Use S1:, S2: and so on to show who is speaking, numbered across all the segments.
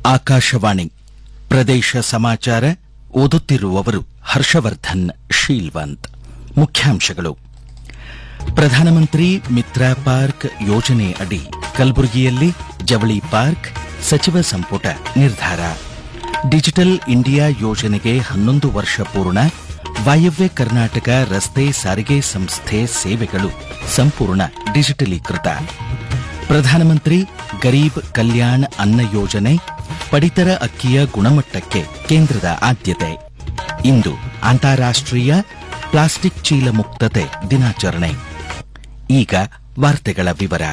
S1: ಆಕಾಶವಾಣಿ ಪ್ರದೇಶ ಸಮಾಚಾರ ಓದುತ್ತಿರುವವರು ಹರ್ಷವರ್ಧನ್ ಶೀಲ್ವಂತ್ ಮುಖ್ಯಾಂಶಗಳು ಪ್ರಧಾನಮಂತ್ರಿ ಮಿತ್ರ ಪಾರ್ಕ್ ಯೋಜನೆ ಅಡಿ ಕಲಬುರಗಿಯಲ್ಲಿ ಜವಳಿ ಪಾರ್ಕ್ ಸಚಿವ ಸಂಪುಟ ನಿರ್ಧಾರ ಡಿಜಿಟಲ್ ಇಂಡಿಯಾ ಯೋಜನೆಗೆ ಹನ್ನೊಂದು ವರ್ಷ ಪೂರ್ಣ ವಾಯವ್ಯ ಕರ್ನಾಟಕ ರಸ್ತೆ ಸಾರಿಗೆ ಸಂಸ್ಥೆ ಸೇವೆಗಳು ಸಂಪೂರ್ಣ ಡಿಜಿಟಲೀಕೃತ ಪ್ರಧಾನಮಂತ್ರಿ ಗರೀಬ್ ಕಲ್ಯಾಣ್ ಅನ್ನ ಯೋಜನೆ ಪಡಿತರ ಅಕ್ಕಿಯ ಗುಣಮಟ್ಟಕ್ಕೆ ಕೇಂದ್ರದ ಆದ್ಯತೆ ಇಂದು ಅಂತಾರಾಷ್ಟ್ರೀಯ ಪ್ಲಾಸ್ಟಿಕ್ ಚೀಲ ಮುಕ್ತತೆ ದಿನಾಚರಣೆ ಈಗ ವಾರ್ತೆಗಳ ವಿವರ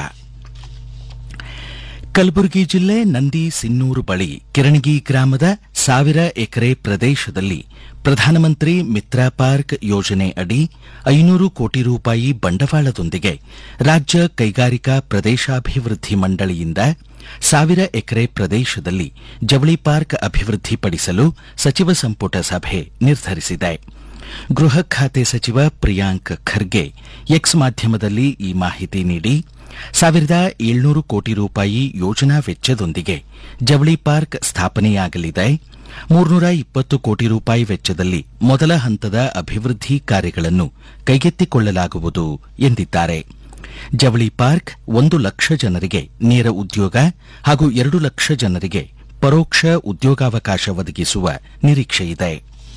S1: ಕಲಬುರಗಿ ಜಿಲ್ಲೆ ನಂದಿ ಸಿನ್ನೂರು ಬಳಿ ಕಿರಣಗಿ ಗ್ರಾಮದ ಸಾವಿರ ಎಕರೆ ಪ್ರದೇಶದಲ್ಲಿ ಪ್ರಧಾನಮಂತ್ರಿ ಮಿತ್ರ ಪಾರ್ಕ್ ಯೋಜನೆ ಅಡಿ ಐನೂರು ಕೋಟಿ ರೂಪಾಯಿ ಬಂಡವಾಳದೊಂದಿಗೆ ರಾಜ್ಯ ಕೈಗಾರಿಕಾ ಪ್ರದೇಶಾಭಿವೃದ್ಧಿ ಮಂಡಳಿಯಿಂದ ಸಾವಿರ ಎಕರೆ ಪ್ರದೇಶದಲ್ಲಿ ಜವಳಿ ಪಾರ್ಕ್ ಅಭಿವೃದ್ಧಿಪಡಿಸಲು ಸಚಿವ ಸಂಪುಟ ಸಭೆ ನಿರ್ಧರಿಸಿದೆ ಗೃಹ ಖಾತೆ ಸಚಿವ ಪ್ರಿಯಾಂಕ್ ಖರ್ಗೆ ಎಕ್ಸ್ ಮಾಧ್ಯಮದಲ್ಲಿ ಈ ಮಾಹಿತಿ ನೀಡಿ ಸಾವಿರದ ಏಳ್ನೂರು ಕೋಟಿ ರೂಪಾಯಿ ಯೋಜನಾ ವೆಚ್ಚದೊಂದಿಗೆ ಜವಳಿ ಪಾರ್ಕ್ ಸ್ಥಾಪನೆಯಾಗಲಿದೆ ಮೂರ್ನೂರ ಇಪ್ಪತ್ತು ಕೋಟಿ ರೂಪಾಯಿ ವೆಚ್ಚದಲ್ಲಿ ಮೊದಲ ಹಂತದ ಅಭಿವೃದ್ಧಿ ಕಾರ್ಯಗಳನ್ನು ಕೈಗೆತ್ತಿಕೊಳ್ಳಲಾಗುವುದು ಎಂದಿದ್ದಾರೆ ಜವಳಿ ಪಾರ್ಕ್ ಒಂದು ಲಕ್ಷ ಜನರಿಗೆ ನೇರ ಉದ್ಯೋಗ ಹಾಗೂ ಎರಡು ಲಕ್ಷ ಜನರಿಗೆ ಪರೋಕ್ಷ ಉದ್ಯೋಗಾವಕಾಶ ಒದಗಿಸುವ ನಿರೀಕ್ಷೆಯಿದೆ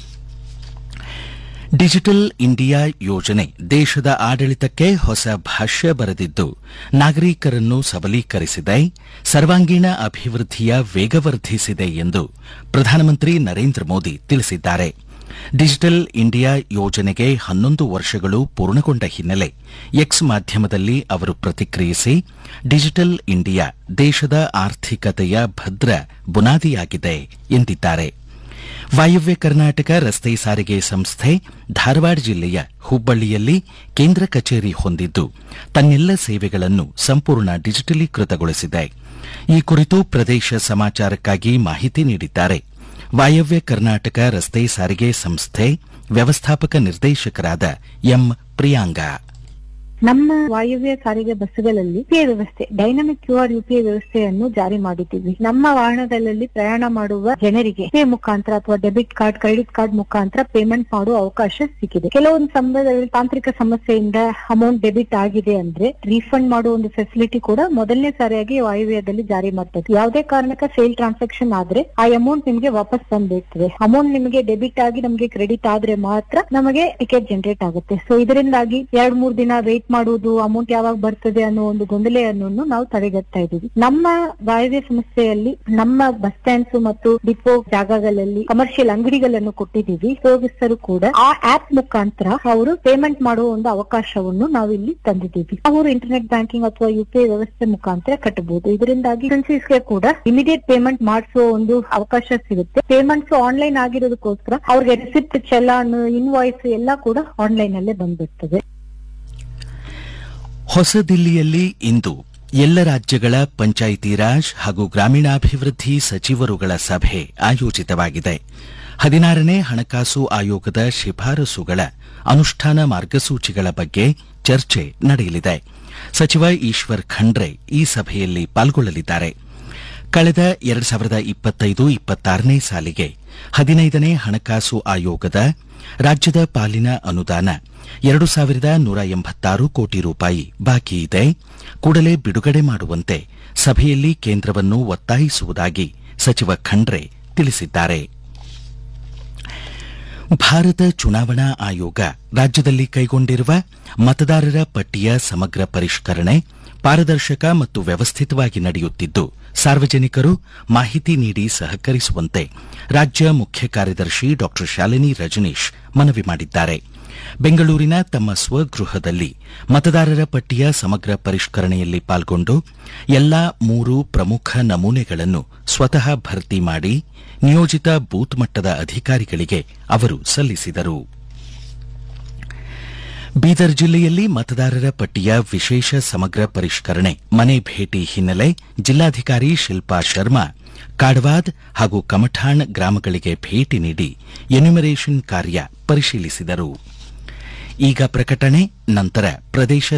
S1: ಡಿಜಿಟಲ್ ಇಂಡಿಯಾ ಯೋಜನೆ ದೇಶದ ಆಡಳಿತಕ್ಕೆ ಹೊಸ ಭಾಷ್ಯ ಬರೆದಿದ್ದು ನಾಗರಿಕರನ್ನು ಸಬಲೀಕರಿಸಿದೆ ಸರ್ವಾಂಗೀಣ ಅಭಿವೃದ್ಧಿಯ ವೇಗವರ್ಧಿಸಿದೆ ಎಂದು ಪ್ರಧಾನಮಂತ್ರಿ ನರೇಂದ್ರ ಮೋದಿ ತಿಳಿಸಿದ್ದಾರೆ ಡಿಜಿಟಲ್ ಇಂಡಿಯಾ ಯೋಜನೆಗೆ ಹನ್ನೊಂದು ವರ್ಷಗಳು ಪೂರ್ಣಗೊಂಡ ಹಿನ್ನೆಲೆ ಎಕ್ಸ್ ಮಾಧ್ಯಮದಲ್ಲಿ ಅವರು ಪ್ರತಿಕ್ರಿಯಿಸಿ ಡಿಜಿಟಲ್ ಇಂಡಿಯಾ ದೇಶದ ಆರ್ಥಿಕತೆಯ ಭದ್ರ ಬುನಾದಿಯಾಗಿದೆ ಎಂದಿದ್ದಾರೆ ವಾಯವ್ಯ ಕರ್ನಾಟಕ ರಸ್ತೆ ಸಾರಿಗೆ ಸಂಸ್ಥೆ ಧಾರವಾಡ ಜಿಲ್ಲೆಯ ಹುಬ್ಬಳ್ಳಿಯಲ್ಲಿ ಕೇಂದ್ರ ಕಚೇರಿ ಹೊಂದಿದ್ದು ತನ್ನೆಲ್ಲ ಸೇವೆಗಳನ್ನು ಸಂಪೂರ್ಣ ಡಿಜಿಟಲೀಕೃತಗೊಳಿಸಿದೆ ಈ ಕುರಿತು ಪ್ರದೇಶ ಸಮಾಚಾರಕ್ಕಾಗಿ ಮಾಹಿತಿ ನೀಡಿದ್ದಾರೆ ವಾಯವ್ಯ ಕರ್ನಾಟಕ ರಸ್ತೆ ಸಾರಿಗೆ ಸಂಸ್ಥೆ ವ್ಯವಸ್ಥಾಪಕ ನಿರ್ದೇಶಕರಾದ ಎಂ ಪ್ರಿಯಾಂಗಾ
S2: ನಮ್ಮ ವಾಯವ್ಯ ಸಾರಿಗೆ ಬಸ್ಸುಗಳಲ್ಲಿ ಯುಪಿಐ ವ್ಯವಸ್ಥೆ ಡೈನಮಿಕ್ ಕ್ಯೂ ಆರ್ ಯುಪಿಐ ವ್ಯವಸ್ಥೆಯನ್ನು ಜಾರಿ ಮಾಡಿದ್ದೀವಿ ನಮ್ಮ ವಾಹನಗಳಲ್ಲಿ ಪ್ರಯಾಣ ಮಾಡುವ ಜನರಿಗೆ ಪೇ ಮುಖಾಂತರ ಅಥವಾ ಡೆಬಿಟ್ ಕಾರ್ಡ್ ಕ್ರೆಡಿಟ್ ಕಾರ್ಡ್ ಮುಖಾಂತರ ಪೇಮೆಂಟ್ ಮಾಡುವ ಅವಕಾಶ ಸಿಕ್ಕಿದೆ ಕೆಲವೊಂದು ಸಂದರ್ಭದಲ್ಲಿ ತಾಂತ್ರಿಕ ಸಮಸ್ಯೆಯಿಂದ ಅಮೌಂಟ್ ಡೆಬಿಟ್ ಆಗಿದೆ ಅಂದ್ರೆ ರೀಫಂಡ್ ಮಾಡುವ ಒಂದು ಫೆಸಿಲಿಟಿ ಕೂಡ ಮೊದಲನೇ ಸಾರಿಯಾಗಿ ವಾಯುವ್ಯದಲ್ಲಿ ಜಾರಿ ಮಾಡ್ತದೆ ಯಾವುದೇ ಕಾರಣಕ್ಕೆ ಸೇಲ್ ಟ್ರಾನ್ಸಾಕ್ಷನ್ ಆದ್ರೆ ಆ ಅಮೌಂಟ್ ನಿಮಗೆ ವಾಪಸ್ ಬಂದಿರ್ತದೆ ಅಮೌಂಟ್ ನಿಮಗೆ ಡೆಬಿಟ್ ಆಗಿ ನಮಗೆ ಕ್ರೆಡಿಟ್ ಆದ್ರೆ ಮಾತ್ರ ನಮಗೆ ಟಿಕೆಟ್ ಜನರೇಟ್ ಆಗುತ್ತೆ ಸೊ ಇದರಿಂದಾಗಿ ಎರಡ್ ಮೂರ್ ದಿನ ವೇಟ್ ಮಾಡುವುದು ಅಮೌಂಟ್ ಯಾವಾಗ ಬರ್ತದೆ ಅನ್ನೋ ಒಂದು ಗೊಂದಲೆಯನ್ನು ನಾವು ತಡೆಗಟ್ತಾ ಇದ್ದೀವಿ ನಮ್ಮ ವಾಯವ್ಯ ಸಂಸ್ಥೆಯಲ್ಲಿ ನಮ್ಮ ಬಸ್ ಸ್ಟ್ಯಾಂಡ್ಸ್ ಮತ್ತು ಡಿಪೋ ಜಾಗಗಳಲ್ಲಿ ಕಮರ್ಷಿಯಲ್ ಅಂಗಡಿಗಳನ್ನು ಕೊಟ್ಟಿದ್ದೀವಿ ಉಪಯೋಗಿಸ್ತರು ಕೂಡ ಆ ಆಪ್ ಮುಖಾಂತರ ಅವರು ಪೇಮೆಂಟ್ ಮಾಡುವ ಒಂದು ಅವಕಾಶವನ್ನು ನಾವು ಇಲ್ಲಿ ತಂದಿದ್ದೀವಿ ಅವರು ಇಂಟರ್ನೆಟ್ ಬ್ಯಾಂಕಿಂಗ್ ಅಥವಾ ಯುಪಿಐ ವ್ಯವಸ್ಥೆ ಮುಖಾಂತರ ಕಟ್ಟಬಹುದು ಇದರಿಂದಾಗಿ ಗೆ ಕೂಡ ಇಮಿಡಿಯೇಟ್ ಪೇಮೆಂಟ್ ಮಾಡಿಸುವ ಒಂದು ಅವಕಾಶ ಸಿಗುತ್ತೆ ಪೇಮೆಂಟ್ಸ್ ಆನ್ಲೈನ್ ಆಗಿರೋದಕ್ಕೋಸ್ಕರ ಅವ್ರಿಗೆ ರಿಸಿಪ್ಟ್ ಚಲಾನ್ ಇನ್ವಾಯ್ಸ್ ಎಲ್ಲ ಕೂಡ ಆನ್ಲೈನ್ ಅಲ್ಲೇ ಬಂದ್ಬಿಡ್ತದೆ
S1: ಹೊಸದಿಲ್ಲಿಯಲ್ಲಿ ಇಂದು ಎಲ್ಲ ರಾಜ್ಯಗಳ ಪಂಚಾಯಿತಿ ರಾಜ್ ಹಾಗೂ ಗ್ರಾಮೀಣಾಭಿವೃದ್ಧಿ ಸಚಿವರುಗಳ ಸಭೆ ಆಯೋಜಿತವಾಗಿದೆ ಹದಿನಾರನೇ ಹಣಕಾಸು ಆಯೋಗದ ಶಿಫಾರಸುಗಳ ಅನುಷ್ಠಾನ ಮಾರ್ಗಸೂಚಿಗಳ ಬಗ್ಗೆ ಚರ್ಚೆ ನಡೆಯಲಿದೆ ಸಚಿವ ಈಶ್ವರ್ ಖಂಡ್ರೆ ಈ ಸಭೆಯಲ್ಲಿ ಪಾಲ್ಗೊಳ್ಳಲಿದ್ದಾರೆ ಕಳೆದ ಎರಡು ಸಾವಿರದ ಇಪ್ಪತ್ತೈದು ಇಪ್ಪತ್ತಾರನೇ ಸಾಲಿಗೆ ಹದಿನೈದನೇ ಹಣಕಾಸು ಆಯೋಗದ ರಾಜ್ಯದ ಪಾಲಿನ ಅನುದಾನ ಎರಡು ಸಾವಿರದ ನೂರ ಎಂಬತ್ತಾರು ಕೋಟಿ ರೂಪಾಯಿ ಬಾಕಿ ಇದೆ ಕೂಡಲೇ ಬಿಡುಗಡೆ ಮಾಡುವಂತೆ ಸಭೆಯಲ್ಲಿ ಕೇಂದ್ರವನ್ನು ಒತ್ತಾಯಿಸುವುದಾಗಿ ಸಚಿವ ಖಂಡ್ರೆ ತಿಳಿಸಿದ್ದಾರೆ ಭಾರತ ಚುನಾವಣಾ ಆಯೋಗ ರಾಜ್ಯದಲ್ಲಿ ಕೈಗೊಂಡಿರುವ ಮತದಾರರ ಪಟ್ಟಿಯ ಸಮಗ್ರ ಪರಿಷ್ಕರಣೆ ಪಾರದರ್ಶಕ ಮತ್ತು ವ್ಯವಸ್ಥಿತವಾಗಿ ನಡೆಯುತ್ತಿದ್ದು ಸಾರ್ವಜನಿಕರು ಮಾಹಿತಿ ನೀಡಿ ಸಹಕರಿಸುವಂತೆ ರಾಜ್ಯ ಮುಖ್ಯ ಕಾರ್ಯದರ್ಶಿ ಡಾ ಶಾಲಿನಿ ರಜನೀಶ್ ಮನವಿ ಮಾಡಿದ್ದಾರೆ ಬೆಂಗಳೂರಿನ ತಮ್ಮ ಸ್ವಗೃಹದಲ್ಲಿ ಮತದಾರರ ಪಟ್ಟಿಯ ಸಮಗ್ರ ಪರಿಷ್ಕರಣೆಯಲ್ಲಿ ಪಾಲ್ಗೊಂಡು ಎಲ್ಲಾ ಮೂರು ಪ್ರಮುಖ ನಮೂನೆಗಳನ್ನು ಸ್ವತಃ ಭರ್ತಿ ಮಾಡಿ ನಿಯೋಜಿತ ಬೂತ್ ಮಟ್ಟದ ಅಧಿಕಾರಿಗಳಿಗೆ ಅವರು ಸಲ್ಲಿಸಿದರು ಬೀದರ್ ಜಿಲ್ಲೆಯಲ್ಲಿ ಮತದಾರರ ಪಟ್ಟಿಯ ವಿಶೇಷ ಸಮಗ್ರ ಪರಿಷ್ಕರಣೆ ಮನೆ ಭೇಟಿ ಹಿನ್ನೆಲೆ ಜಿಲ್ಲಾಧಿಕಾರಿ ಶಿಲ್ಪಾ ಶರ್ಮಾ ಕಾಡವಾದ್ ಹಾಗೂ ಕಮಠಾಣ್ ಗ್ರಾಮಗಳಿಗೆ ಭೇಟಿ ನೀಡಿ ಎನ್ಯುಮರೇಷನ್ ಕಾರ್ಯ ಪರಿಶೀಲಿಸಿದರು ಈಗ ಪ್ರಕಟಣೆ ನಂತರ ಪ್ರದೇಶ